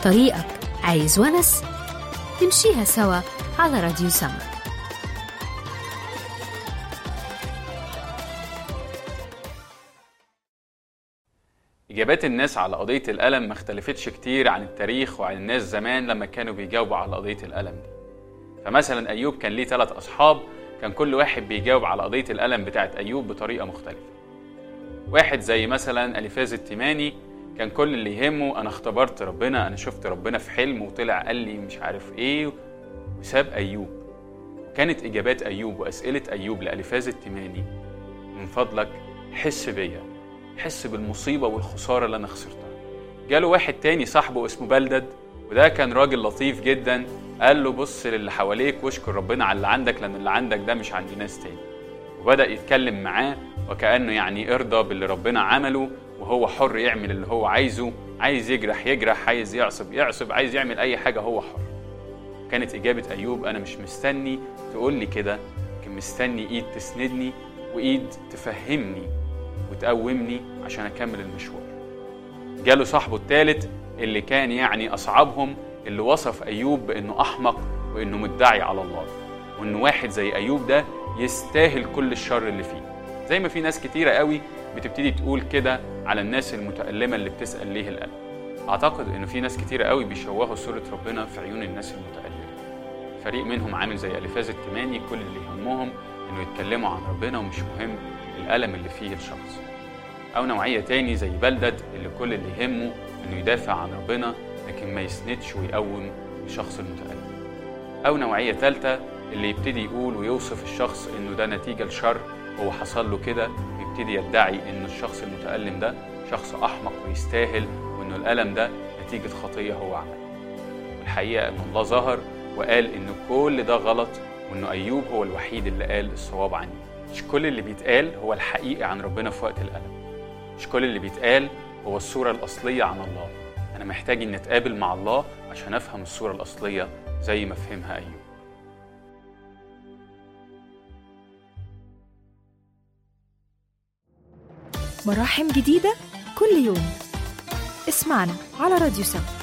طريقك عايز ونس نمشيها سوا على راديو سما إجابات الناس على قضية الألم ما اختلفتش كتير عن التاريخ وعن الناس زمان لما كانوا بيجاوبوا على قضية الألم دي فمثلا أيوب كان ليه ثلاث أصحاب كان كل واحد بيجاوب على قضية الألم بتاعت أيوب بطريقة مختلفة واحد زي مثلا أليفاز التيماني كان كل اللي يهمه أنا اختبرت ربنا أنا شفت ربنا في حلم وطلع قال لي مش عارف إيه وساب أيوب كانت إجابات أيوب وأسئلة أيوب لأليفاز التيماني من فضلك حس بيا حس بالمصيبة والخسارة اللي أنا خسرتها جاله واحد تاني صاحبه اسمه بلدد وده كان راجل لطيف جدا قال له بص للي حواليك واشكر ربنا على اللي عندك لأن اللي عندك ده مش عند ناس تاني وبدأ يتكلم معاه وكأنه يعني ارضى باللي ربنا عمله وهو حر يعمل اللي هو عايزه عايز يجرح يجرح عايز يعصب يعصب عايز يعمل أي حاجة هو حر كانت إجابة أيوب أنا مش مستني تقول لي كده لكن مستني إيد تسندني وإيد تفهمني وتقومني عشان أكمل المشوار جاله صاحبه الثالث اللي كان يعني أصعبهم اللي وصف أيوب بأنه أحمق وأنه مدعي على الله وأنه واحد زي أيوب ده يستاهل كل الشر اللي فيه زي ما في ناس كتيرة قوي بتبتدي تقول كده على الناس المتألمة اللي بتسأل ليه الألم أعتقد إنه في ناس كتيرة قوي بيشوهوا صورة ربنا في عيون الناس المتألمة فريق منهم عامل زي أليفاز التماني كل اللي يهمهم إنه يتكلموا عن ربنا ومش مهم الألم اللي فيه الشخص أو نوعية تاني زي بلدد اللي كل اللي يهمه إنه يدافع عن ربنا لكن ما يسندش ويقوم الشخص المتألم أو نوعية ثالثة اللي يبتدي يقول ويوصف الشخص إنه ده نتيجة لشر هو حصل له كده ويبتدي يدعي إن الشخص المتألم ده شخص أحمق ويستاهل وإنه الألم ده نتيجة خطية هو عملها والحقيقة إن الله ظهر وقال إن كل ده غلط وإنه أيوب هو الوحيد اللي قال الصواب عني مش كل اللي بيتقال هو الحقيقة عن ربنا في وقت الألم مش كل اللي بيتقال هو الصورة الأصلية عن الله أنا محتاج إني أتقابل مع الله عشان أفهم الصورة الأصلية زي ما فهمها أيوب مراحم جديدة كل يوم اسمعنا على راديو سما